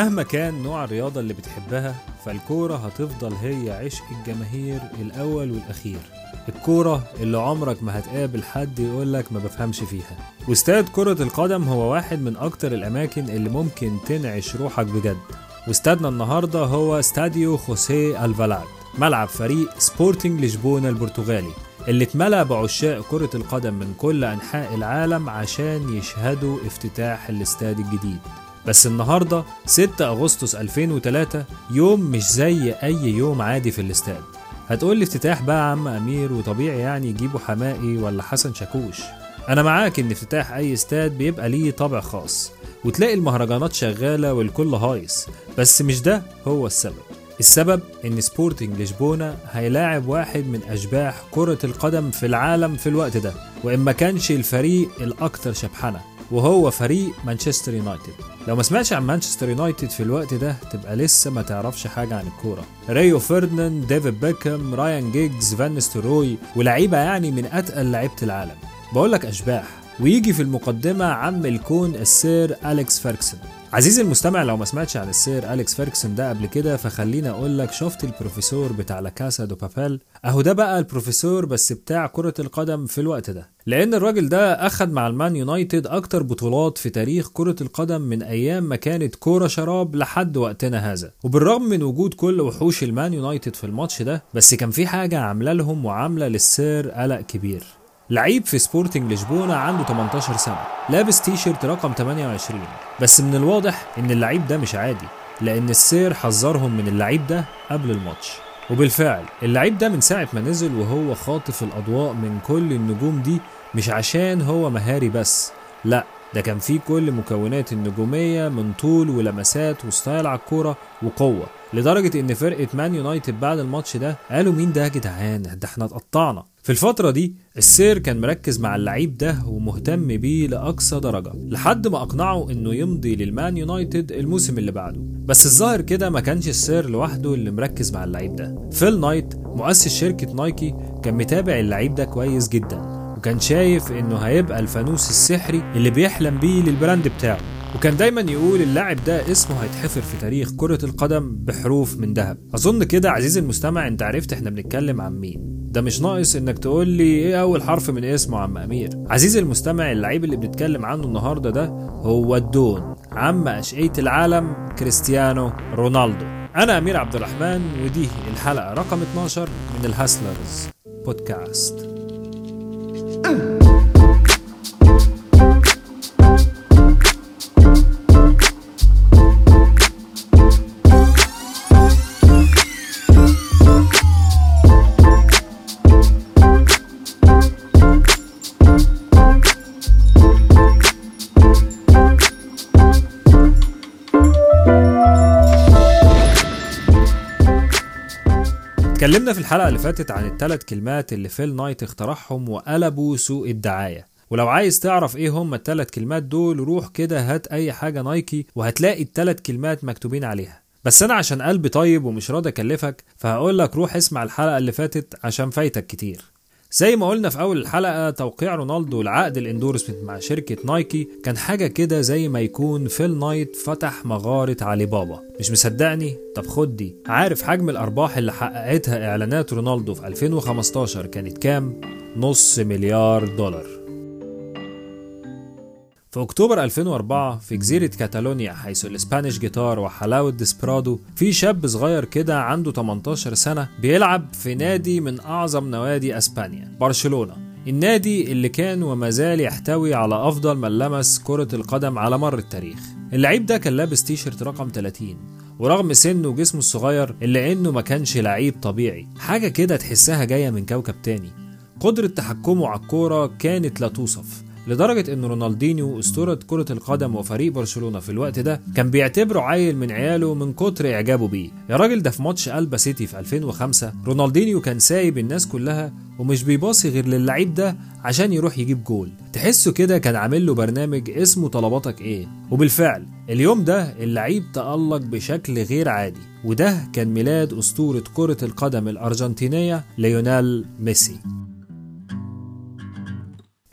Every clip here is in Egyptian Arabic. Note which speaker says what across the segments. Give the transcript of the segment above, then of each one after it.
Speaker 1: مهما كان نوع الرياضة اللي بتحبها فالكورة هتفضل هي عشق الجماهير الأول والأخير الكورة اللي عمرك ما هتقابل حد يقولك ما بفهمش فيها واستاد كرة القدم هو واحد من أكتر الأماكن اللي ممكن تنعش روحك بجد واستادنا النهاردة هو استاديو خوسيه الفالاد ملعب فريق سبورتنج لشبونة البرتغالي اللي اتملى بعشاق كرة القدم من كل أنحاء العالم عشان يشهدوا افتتاح الاستاد الجديد بس النهارده 6 اغسطس 2003 يوم مش زي اي يوم عادي في الاستاد هتقول لي افتتاح بقى يا عم امير وطبيعي يعني يجيبوا حمائي ولا حسن شاكوش انا معاك ان افتتاح اي استاد بيبقى ليه طابع خاص وتلاقي المهرجانات شغاله والكل هايص بس مش ده هو السبب السبب ان سبورتنج لشبونه هيلاعب واحد من اشباح كره القدم في العالم في الوقت ده وان ما كانش الفريق الاكثر شبحنه وهو فريق مانشستر يونايتد لو ما سمعتش عن مانشستر يونايتد في الوقت ده تبقى لسه ما تعرفش حاجه عن الكوره ريو فيرديناند ديفيد بيكهام رايان جيجز فان ستروي ولعيبه يعني من اتقل لعيبه العالم بقول لك اشباح ويجي في المقدمه عم الكون السير اليكس فيركسون عزيزي المستمع لو ما سمعتش عن السير اليكس فيركسون ده قبل كده فخليني اقول لك شفت البروفيسور بتاع لا كاسا دو بابيل اهو ده بقى البروفيسور بس بتاع كرة القدم في الوقت ده لان الراجل ده اخد مع المان يونايتد اكتر بطولات في تاريخ كرة القدم من ايام ما كانت كورة شراب لحد وقتنا هذا وبالرغم من وجود كل وحوش المان يونايتد في الماتش ده بس كان في حاجة عاملة لهم وعاملة للسير قلق كبير لعيب في سبورتنج لشبونة عنده 18 سنة لابس تيشيرت رقم 28 بس من الواضح ان اللعيب ده مش عادي لان السير حذرهم من اللعيب ده قبل الماتش وبالفعل اللعيب ده من ساعة ما نزل وهو خاطف الأضواء من كل النجوم دي مش عشان هو مهاري بس لا ده كان فيه كل مكونات النجومية من طول ولمسات وستايل على الكورة وقوة لدرجة إن فرقة مان يونايتد بعد الماتش ده قالوا مين ده يا جدعان ده احنا اتقطعنا في الفترة دي السير كان مركز مع اللعيب ده ومهتم بيه لأقصى درجة لحد ما أقنعه إنه يمضي للمان يونايتد الموسم اللي بعده بس الظاهر كده ما كانش السير لوحده اللي مركز مع اللعيب ده فيل نايت مؤسس شركة نايكي كان متابع اللعيب ده كويس جدا وكان شايف إنه هيبقى الفانوس السحري اللي بيحلم بيه للبراند بتاعه وكان دايما يقول اللاعب ده اسمه هيتحفر في تاريخ كرة القدم بحروف من ذهب أظن كده عزيزي المستمع أنت عرفت احنا بنتكلم عن مين ده مش ناقص انك تقول لي ايه اول حرف من اسمه عم امير عزيزي المستمع اللعيب اللي بنتكلم عنه النهارده ده هو الدون عم اشقية العالم كريستيانو رونالدو انا امير عبد الرحمن ودي الحلقة رقم 12 من الهاسلرز بودكاست اتكلمنا في الحلقة اللي فاتت عن الثلاث كلمات اللي فيل نايت اخترعهم وقلبوا سوق الدعاية ولو عايز تعرف ايه هم الثلاث كلمات دول روح كده هات اي حاجة نايكي وهتلاقي الثلاث كلمات مكتوبين عليها بس انا عشان قلبي طيب ومش راضي اكلفك فهقول لك روح اسمع الحلقة اللي فاتت عشان فايتك كتير زي ما قلنا في اول الحلقة توقيع رونالدو العقد الاندورسمنت مع شركة نايكي كان حاجة كده زي ما يكون فيل نايت فتح مغارة علي بابا مش مصدقني طب خد دي عارف حجم الارباح اللي حققتها اعلانات رونالدو في 2015 كانت كام نص مليار دولار في أكتوبر 2004 في جزيرة كاتالونيا حيث الإسبانيش جيتار وحلاوة ديسبرادو في شاب صغير كده عنده 18 سنة بيلعب في نادي من أعظم نوادي أسبانيا برشلونة النادي اللي كان وما زال يحتوي على أفضل من لمس كرة القدم على مر التاريخ اللعيب ده كان لابس تيشرت رقم 30 ورغم سنه وجسمه الصغير إلا إنه ما كانش لعيب طبيعي حاجة كده تحسها جاية من كوكب تاني قدرة تحكمه على الكورة كانت لا توصف لدرجة ان رونالدينيو اسطورة كرة القدم وفريق برشلونة في الوقت ده كان بيعتبره عيل من عياله من كتر اعجابه بيه يا راجل ده في ماتش البا سيتي في 2005 رونالدينيو كان سايب الناس كلها ومش بيباصي غير للعيب ده عشان يروح يجيب جول تحسه كده كان عامل له برنامج اسمه طلباتك ايه وبالفعل اليوم ده اللعيب تألق بشكل غير عادي وده كان ميلاد اسطورة كرة القدم الارجنتينية ليونيل ميسي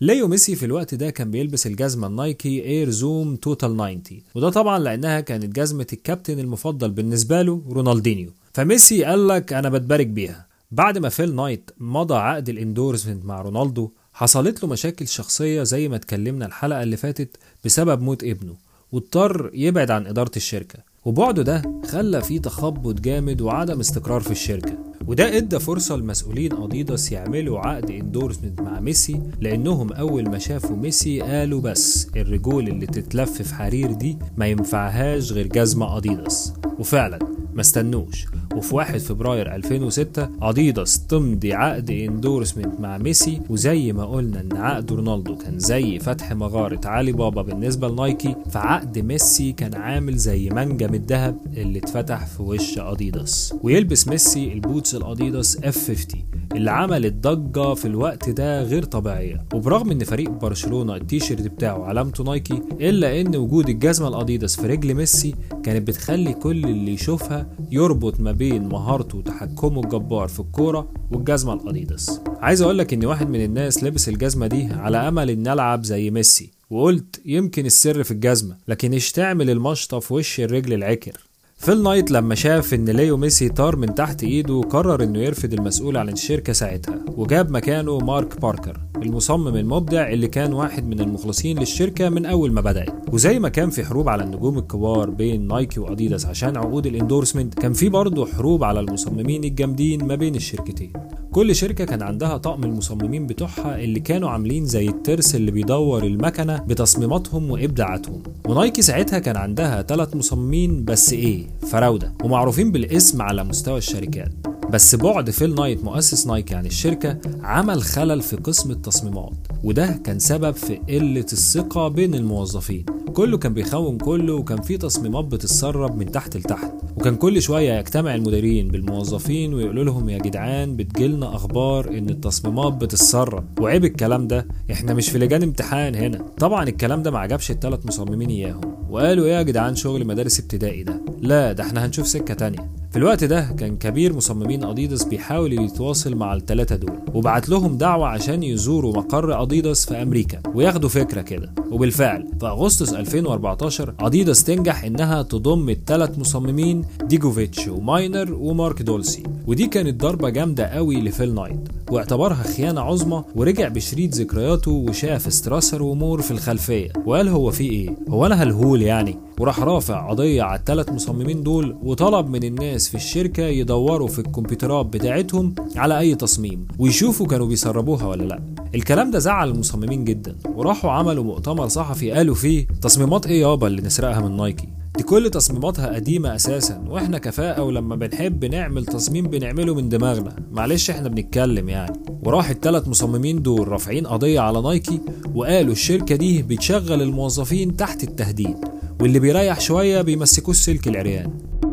Speaker 1: ليو ميسي في الوقت ده كان بيلبس الجزمة النايكي اير زوم توتال 90 وده طبعا لانها كانت جزمة الكابتن المفضل بالنسبة له رونالدينيو فميسي قال لك انا بتبارك بيها بعد ما فيل نايت مضى عقد الاندورسمنت مع رونالدو حصلت له مشاكل شخصية زي ما اتكلمنا الحلقة اللي فاتت بسبب موت ابنه واضطر يبعد عن إدارة الشركة وبعده ده خلى فيه تخبط جامد وعدم استقرار في الشركة وده ادى فرصة لمسؤولين اديداس يعملوا عقد اندورسمنت مع ميسي لانهم اول ما شافوا ميسي قالوا بس الرجول اللي تتلف في حرير دي ما ينفعهاش غير جزمة اديداس وفعلا ما استنوش وفي 1 فبراير 2006 اديداس تمضي عقد اندورسمنت مع ميسي وزي ما قلنا ان عقد رونالدو كان زي فتح مغارة علي بابا بالنسبة لنايكي فعقد ميسي كان عامل زي منجم الذهب اللي اتفتح في وش اديداس ويلبس ميسي البوتس الاديداس اف 50 اللي عملت ضجة في الوقت ده غير طبيعية وبرغم ان فريق برشلونة التيشيرت بتاعه علامته نايكي الا ان وجود الجزمة الاديداس في رجل ميسي كانت بتخلي كل اللي يشوفها يربط ما بين مهارته وتحكمه الجبار في الكورة والجزمة الاديداس عايز اقول لك ان واحد من الناس لبس الجزمة دي على امل ان العب زي ميسي وقلت يمكن السر في الجزمة لكن ايش تعمل المشطة في وش الرجل العكر فيل نايت لما شاف ان ليو ميسي طار من تحت ايده قرر انه يرفض المسؤول عن الشركة ساعتها وجاب مكانه مارك باركر المصمم المبدع اللي كان واحد من المخلصين للشركة من اول ما بدأت وزي ما كان في حروب على النجوم الكبار بين نايكي واديداس عشان عقود الاندورسمنت كان في برضه حروب على المصممين الجامدين ما بين الشركتين كل شركة كان عندها طقم المصممين بتوعها اللي كانوا عاملين زي الترس اللي بيدور المكنة بتصميماتهم وإبداعاتهم ونايكي ساعتها كان عندها ثلاث مصممين بس إيه فراودة ومعروفين بالاسم على مستوى الشركات بس بعد فيل نايت مؤسس نايكي عن الشركة عمل خلل في قسم التصميمات وده كان سبب في قلة الثقة بين الموظفين كله كان بيخون كله وكان في تصميمات بتتسرب من تحت لتحت وكان كل شوية يجتمع المديرين بالموظفين ويقولوا لهم يا جدعان بتجيلنا أخبار إن التصميمات بتتسرب وعيب الكلام ده إحنا مش في لجان امتحان هنا طبعا الكلام ده ما عجبش الثلاث مصممين إياهم وقالوا إيه يا جدعان شغل مدارس ابتدائي ده لا ده إحنا هنشوف سكة تانية في الوقت ده كان كبير مصممين اديداس بيحاول يتواصل مع الثلاثه دول وبعت لهم دعوه عشان يزوروا مقر اديداس في امريكا وياخدوا فكره كده وبالفعل في اغسطس 2014 اديداس تنجح انها تضم الثلاث مصممين ديجوفيتش وماينر ومارك دولسي ودي كانت ضربه جامده قوي لفيل نايت واعتبرها خيانه عظمى ورجع بشريط ذكرياته وشاف ستراسر ومور في الخلفيه وقال هو في ايه هو انا هلهول يعني وراح رافع قضيه على الثلاث مصممين دول وطلب من الناس في الشركه يدوروا في الكمبيوترات بتاعتهم على اي تصميم ويشوفوا كانوا بيسربوها ولا لا الكلام ده زعل المصممين جدا وراحوا عملوا مؤتمر صحفي قالوا فيه تصميمات ايه يابا اللي نسرقها من نايكي دي كل تصميماتها قديمة أساسا وإحنا كفاءة ولما بنحب نعمل تصميم بنعمله من دماغنا معلش إحنا بنتكلم يعني وراح التلات مصممين دول رافعين قضية على نايكي وقالوا الشركة دي بتشغل الموظفين تحت التهديد واللي بيريح شوية بيمسكوه السلك العريان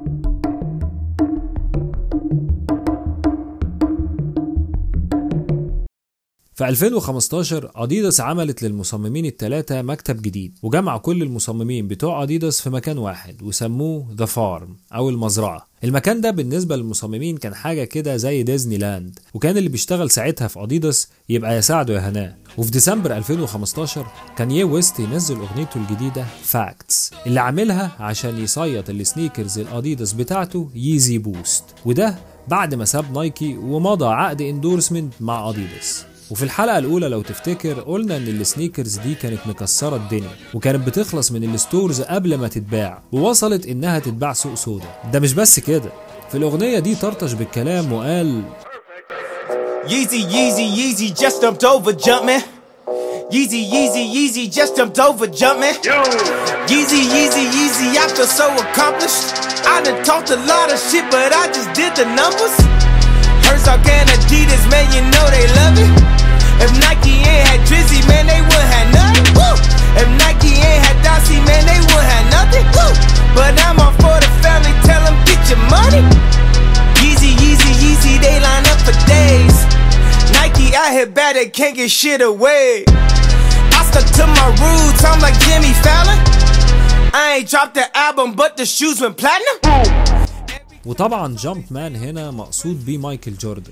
Speaker 1: في 2015 اديداس عملت للمصممين الثلاثة مكتب جديد وجمع كل المصممين بتوع اديداس في مكان واحد وسموه ذا فارم او المزرعة المكان ده بالنسبة للمصممين كان حاجة كده زي ديزني لاند وكان اللي بيشتغل ساعتها في اديداس يبقى يساعده يا هناه وفي ديسمبر 2015 كان يه ويست ينزل اغنيته الجديدة فاكتس اللي عاملها عشان يصيط السنيكرز الاديداس بتاعته ييزي بوست وده بعد ما ساب نايكي ومضى عقد اندورسمنت مع اديداس وفي الحلقة الأولى لو تفتكر قلنا إن السنيكرز دي كانت مكسرة الدنيا وكانت بتخلص من الستورز قبل ما تتباع ووصلت إنها تتباع سوق سودا ده مش بس كده في الأغنية دي طرطش بالكلام وقال
Speaker 2: Yeezy, Yeezy, Yeezy just jumped over Jumpman. Yeezy, Yeezy, Yeezy just jumped over Jumpman. Yeezy, Yeezy, Yeezy, I feel so accomplished. I done talked a lot of shit, but I just did the numbers. Herzog and Adidas, man, you know they love it. If Nike ain't had Drizzy, man, they wouldn't have nothing. Woo! If Nike ain't had Dossie, man, they wouldn't have nothing. Woo! But I'm all for the family, tell them get your money. Yeezy, Yeezy, Yeezy, they line up for days. Nike out here bad, they can't get shit away. I stuck to my roots, I'm like Jimmy Fallon. I ain't dropped the album, but the shoes went platinum.
Speaker 1: وطبعا جامب مان هنا مقصود بيه مايكل جوردن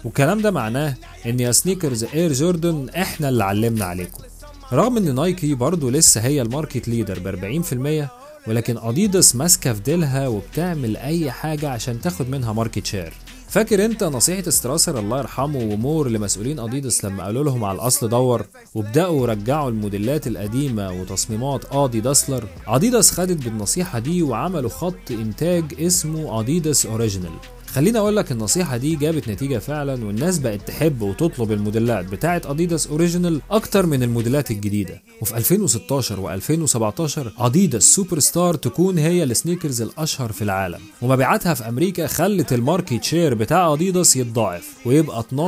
Speaker 1: والكلام ده معناه ان يا سنيكرز اير جوردن احنا اللي علمنا عليكم رغم ان نايكي برضه لسه هي الماركت ليدر ب 40% ولكن اديداس ماسكه في ديلها وبتعمل اي حاجه عشان تاخد منها ماركت شير فاكر انت نصيحة ستراسر الله يرحمه ومور لمسؤولين اديداس لما قالوا لهم على الاصل دور وبداوا يرجعوا الموديلات القديمة وتصميمات ادي داسلر اديداس خدت بالنصيحة دي وعملوا خط انتاج اسمه اديداس اوريجينال خليني اقول لك النصيحة دي جابت نتيجة فعلا والناس بقت تحب وتطلب الموديلات بتاعة اديداس اوريجينال اكتر من الموديلات الجديدة وفي 2016 و2017 اديداس سوبر ستار تكون هي السنيكرز الاشهر في العالم ومبيعاتها في امريكا خلت الماركت شير بتاع اديداس يتضاعف ويبقى 12%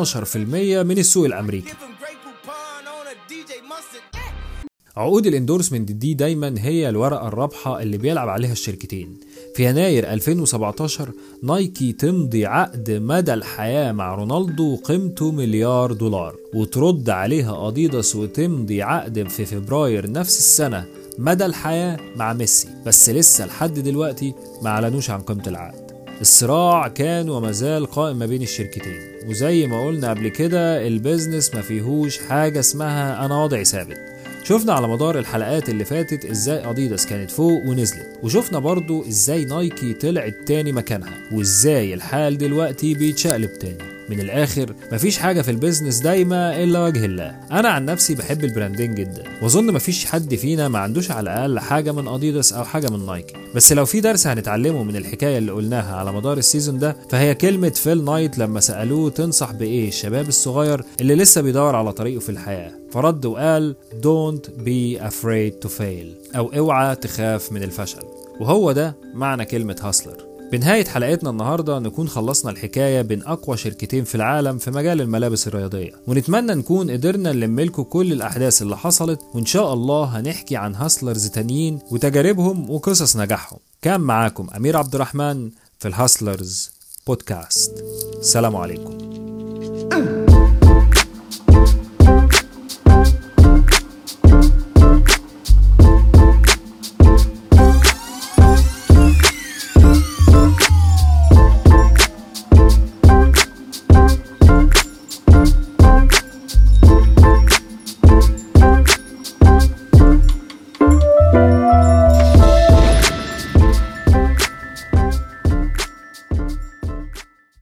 Speaker 1: من السوق الامريكي
Speaker 2: Give 'em Grey Poupon on a DJ Mustard.
Speaker 1: عقود الاندورسمنت دي دايما هي الورقة الرابحة اللي بيلعب عليها الشركتين في يناير 2017 نايكي تمضي عقد مدى الحياة مع رونالدو قيمته مليار دولار وترد عليها أديداس وتمضي عقد في فبراير نفس السنة مدى الحياة مع ميسي بس لسه لحد دلوقتي ما اعلنوش عن قيمة العقد الصراع كان وما زال قائم ما بين الشركتين وزي ما قلنا قبل كده البيزنس ما فيهوش حاجة اسمها أنا وضعي ثابت شفنا على مدار الحلقات اللي فاتت ازاي اديداس كانت فوق ونزلت وشفنا برضو ازاي نايكي طلعت تاني مكانها وازاي الحال دلوقتي بيتشقلب تاني من الاخر مفيش حاجه في البيزنس دايما الا وجه الله انا عن نفسي بحب البراندين جدا واظن مفيش حد فينا ما عندوش على الاقل حاجه من اديداس او حاجه من نايكي بس لو في درس هنتعلمه من الحكايه اللي قلناها على مدار السيزون ده فهي كلمه فيل نايت لما سالوه تنصح بايه الشباب الصغير اللي لسه بيدور على طريقه في الحياه فرد وقال don't be afraid to fail او اوعى تخاف من الفشل وهو ده معنى كلمه هاسلر بنهاية حلقتنا النهاردة نكون خلصنا الحكاية بين أقوى شركتين في العالم في مجال الملابس الرياضية ونتمنى نكون قدرنا نلم لكم كل الأحداث اللي حصلت وإن شاء الله هنحكي عن هاسلرز تانيين وتجاربهم وقصص نجاحهم كان معاكم أمير عبد الرحمن في الهاسلرز بودكاست سلام عليكم